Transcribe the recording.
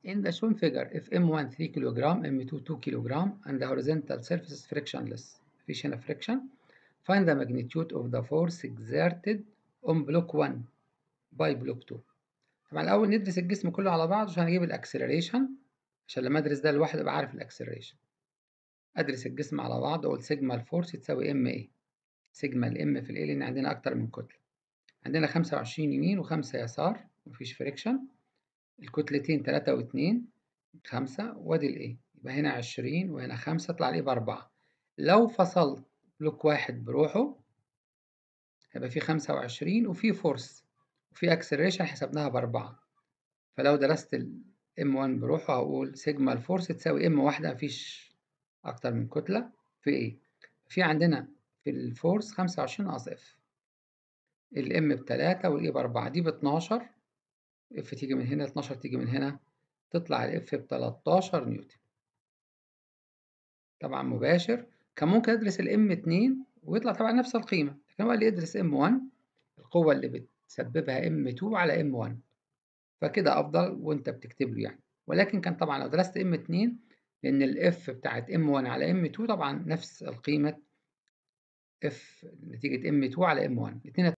In the shown figure, if M1 3 kg, M2 2 kg, and the horizontal surface is frictionless, مفيش هنا friction, find the magnitude of the force exerted on block 1 by block 2. طبعا الأول ندرس الجسم كله على بعض عشان أجيب الأكسلريشن عشان لما أدرس ده لوحده أبقى عارف الأكسلريشن. أدرس الجسم على بعض أقول سيجما الفورس تساوي ام ايه سيجما الام في الايه لأن عندنا أكتر من كتلة. عندنا 25 يمين و5 يسار مفيش فريكشن. الكتلتين 3 و2 5 وادي الايه يبقى هنا 20 وهنا 5 طلع لي بأربعة. لو فصلت بلوك واحد بروحه هيبقى في 25 وفي فورس وفي اكسلريشن حسبناها بأربعة. فلو درست ال M1 بروحه هقول سيجما الفورس تساوي M واحدة مفيش أكتر من كتلة في إيه؟ في عندنا في الفورس 25 ناقص اف الام بتلاتة والاي بأربعة دي باتناشر اف تيجي من هنا 12 تيجي من هنا تطلع الاف بتلاتاشر نيوتن طبعا مباشر كان ممكن ادرس الام 2 ويطلع طبعا نفس القيمة لكن هو قال لي ادرس ام 1 القوة اللي بتسببها ام 2 على ام 1 فكده افضل وانت بتكتب له يعني ولكن كان طبعا لو درست ام 2 لان الاف بتاعت ام 1 على ام 2 طبعا نفس القيمة اف نتيجة ام 2 على ام 1 الاثنين